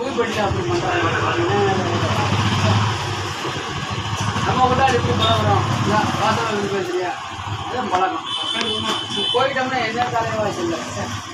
புதுப்பட்டியில் அப்படி பண்ணுறாங்க நம்ம கூட எப்படி பழகிறோம் வாசனை வந்து பேசுறியா அதான் பழக்கம் நீ போயிட்டோம்னா என்ன தலைவாசி இல்லை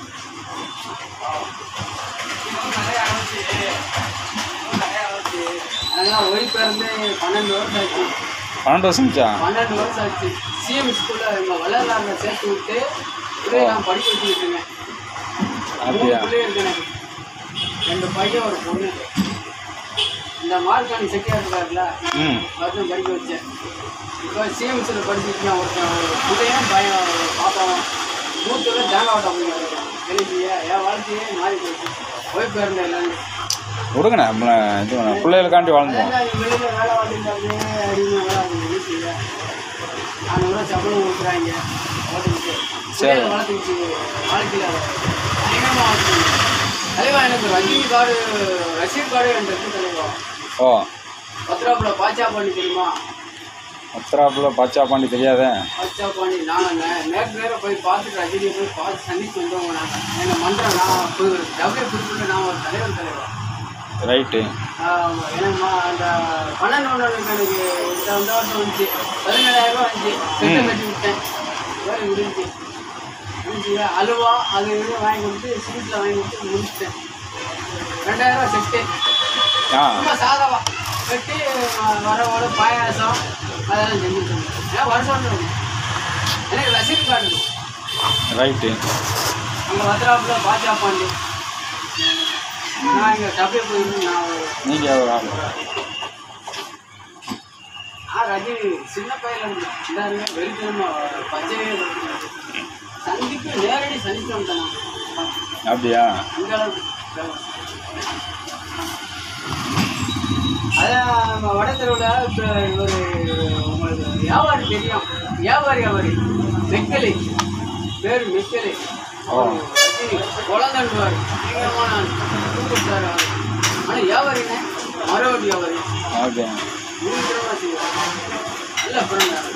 அதெல்லாம் ஒய்ஃப் இருந்து பன்னெண்டு வருஷம் ஆச்சு பன்னெண்டு வருஷம் ஆச்சா பன்னெண்டு வருஷம் ஆச்சு சிஎம் ஸ்கூலில் எங்கள் வள்ளலாரில் சேர்த்து விட்டு இப்படியே நான் படிக்க வச்சுக்கிட்டு இருக்கேன் மூணு அப்படியா பிள்ளைங்க இருக்கு எனக்கு ரெண்டு பையன் ஒரு பொண்ணு இந்த மார்க்காணி செட்டியாக இருக்காருல்ல ம் அதுவும் படிக்க வச்சேன் இப்போ சிஎம்சியில் படிச்சுட்டு ஒருத்தன் ஒரு பிள்ளையும் பையன் பாப்பாவும் மூத்துல தேங்காய் ஓட்ட போய் எழுதிய என் வாழ்க்கையே மாறி போச்சு போய் போயிருந்தேன் எல்லாரும் விடுங்கண்ணே நம்மள இது பண்ண பிள்ளைகளுக்காண்டி வாழ்ந்துவோம் அதான் இங்க வெளியில வேலை வாங்கிட்டு அப்படியே அடிமை வேலை வாங்கிட்டு வீட்டில் நானூறுவா சம்பளம் கொடுக்குறாங்க ஓட்டுக்கிட்டு சரி. பிள்ளைகளை வளர்த்துக்கிச்சு வாழ்க்கையில் பயங்கரமாக வளர்த்துங்க தலைவா எனக்கு ரஜினி கார்டு ரஷீத் கார்டு எனக்கு இருக்கு தலைவா ஓ பத்ராப்புல பாச்சா பண்ணி தெரியுமா பத்திராப்புல பச்சா பாண்டி தெரியாதே பாச்சா பண்ணி நானுங்க நேற்று நேரம் போய் பார்த்துட்டு ரஜினியை போய் பார்த்து சந்திச்சு வந்தவங்க நாங்கள் எங்கள் மன்றம் நான் டபிள்யூ குறிப்பிட்டு நான் ஒரு தலைவர் தலைவா ரைட்டு ஆமா, எனக்கு மா- அந்த பன்னெண்டு ஒன்று எனக்கு இந்த இந்த வருஷம் வந்துச்சு பதினேழாயிரம் ரூபா வந்துச்சு செட்டை கட்டி விட்டேன் வேலை முடிஞ்சு முடிஞ்சு அலுவா அது இது வாங்கி கொடுத்து ஸ்வீட்டில் வாங்கி கொடுத்து முடிச்சிட்டேன் ரெண்டாயிரம் ரூபா செட்டு ஆ சும்மா சாதாவா கட்டி வ- வர வர பாயாசம் அதெல்லாம் செஞ்சுட்டு ஏன் வருஷம் ஒன்று எனக்கு ரசீது கார்டு ரைட்டு அங்கே வத்ராப்பில் பாஜா பாண்டி நான் இங்கே டப்பே போயிருந்து நான் ஒரு- நீங்கள் ஒரு ஆள் ஆ ரஜினி சின்ன பையன் இருந்து இந்தாருங்க வெறித்தனமா பச்சையே சந்திப்பு நேரடி சந்திச்சு வந்தேன் நான். அப்படியா அந்த அளவுக்கு அதான் நம்ம வடத்தெருவில் இப்போ ஒரு உங்களுக்கு வியாபாரி தெரியும் வியாபாரி வியாபாரி மெக்கலை பேர் மெக்கலை ஓ. குழந்தைன்றார் பயங்கரமான சூப்பர் ஸ்டார் அவர் ஆனால் வியாபாரிங்க மரவட்டி வியாபாரி அப்படியா முடிக்கிறவா செய்வார் நல்ல பிறந்தார்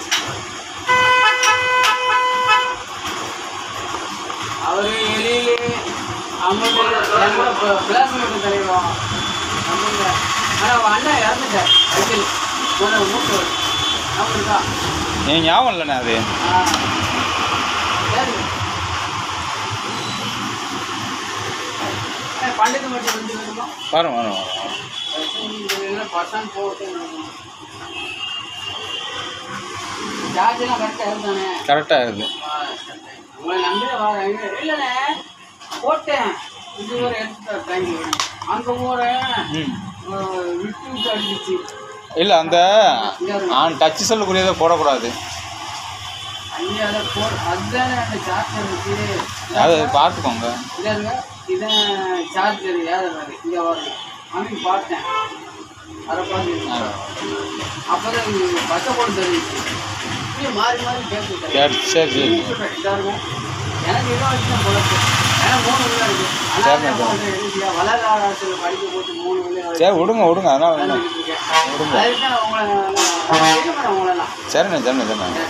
அவர் எலியிலே அம்மன் என் கூட கிளாஸ்மேட் தலைவா அம்மங்க ஆனால் அவன் அண்ணன் இறந்துட்டார் அடிக்கல் போன மூட்டு அப்படிக்கா ஏன் ஞாபகம் இல்லைண்ணே அது ஆ சரி பண்டிகை மட்டும் வந்து வேணுமா வரும் வரும் வரும் பர்சன்ட் போட்டு சார்ஜெல்லாம் கரெக்டாக இருந்தானே கரெக்டாக இருக்குது உங்களை நம்பி வரேன் இல்லைண்ணே போட்டேன் இது ஒரு எடுத்துட்டு தேங்க்யூ அங்கே போகிறேன் ம் விட்டு விட்டு அடிச்சிச்சு இல்லை அந்த இங்கே இருங்க. ஆன் டச் செல்லுக்குரியதை போடக்கூடாது அங்கே அதை போ அதுதானே அந்த சார்ஜர் இருந்துச்சு அது பார்த்துக்கோங்க இதாக இருங்க இதான் சார்ஜர் ஏத மாதிரி இங்கே வரணும் அன்னைக்கு பார்த்தேன் அதை பார்த்து அப்போ தான் பச்சை போட்டு தெரிஞ்சிச்சு இப்படியே மாறி மாறி கேட்குது சரி சரி சரி இதா இருக்கும். எனக்கு இதை வச்சு தான் பொழப்பு. ஏன்னா மூணு உள்ள இருக்கு. அதனால சரிண்ணே, தான் வந்து எழுதியா, வள்ளலார் ஆசிரியர் படிக்க போட்டு மூணு உள்ள வச்சு சரி விடுங்க விடுங்க அதெல்லாம் வேணும் எழுதிட்டு இருக்கேன். அதுக்கு தான் உங்களை நான் கேட்க மாட்டேன் உங்களெல்லாம். சரிண்ணே சரிண்ணே சரிண்ணே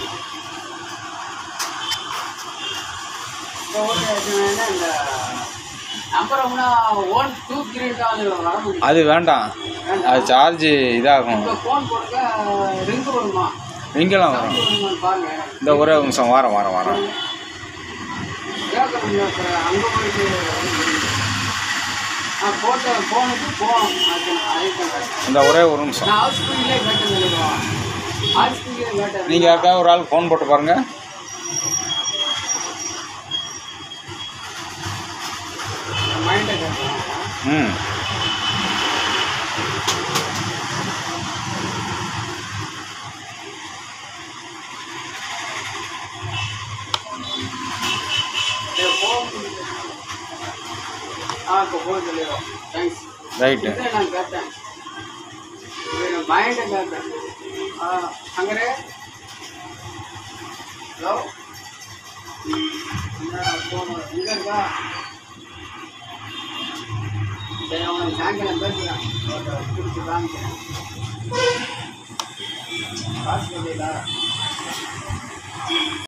இப்போ ஓட்டு வச்சுனா இந்த நம்பர் ஒன்றா ஒன் டூ த்ரீ தான் அது வர முடியும் அது வேண்டாம் அது சார்ஜ் இதாகும் இப்போ ஃபோன் போட்டுக்க ரிங்கு வருமா இங்கெல்லாம் வரும் சவுண்டு வருமான்னு பாருங்க இந்த ஒரே ஒரு நிமிஷம் வாரம் வாரம் வாரம் கேட்க முடியும் அங்கே போயிட்டு நான் போட்ட ஃபோனுக்கு போகணும் அதுக்கு இந்த ஒரே ஒரு நிமிஷம் நான் ஹவுஸ் ஸ்பீக்கிலே கேட்டேன் தெரியுமா ஹவுஸ் ஸ்பீக்கிலே கேட்டேன் நீங்கள் யாருக்காவது ஒரு ஆள் ஃபோன் போட்டு பாருங்கள் மைண்டை கேட்டேன் ம் ஆ இப்போ போன் சொல்லிடுவோம் தேங்க்ஸ் ரைட்டு இதை நான் கேட்டேன் இது மைண்டை கேட்டேன் ஆ அங்கே ஹலோ எங்கே இருக்கா சரி அவனுக்கு சாயங்காலம் பேசுகிறேன் பிடிச்சி காமிக்கிறேன் காசு சொல்லிடா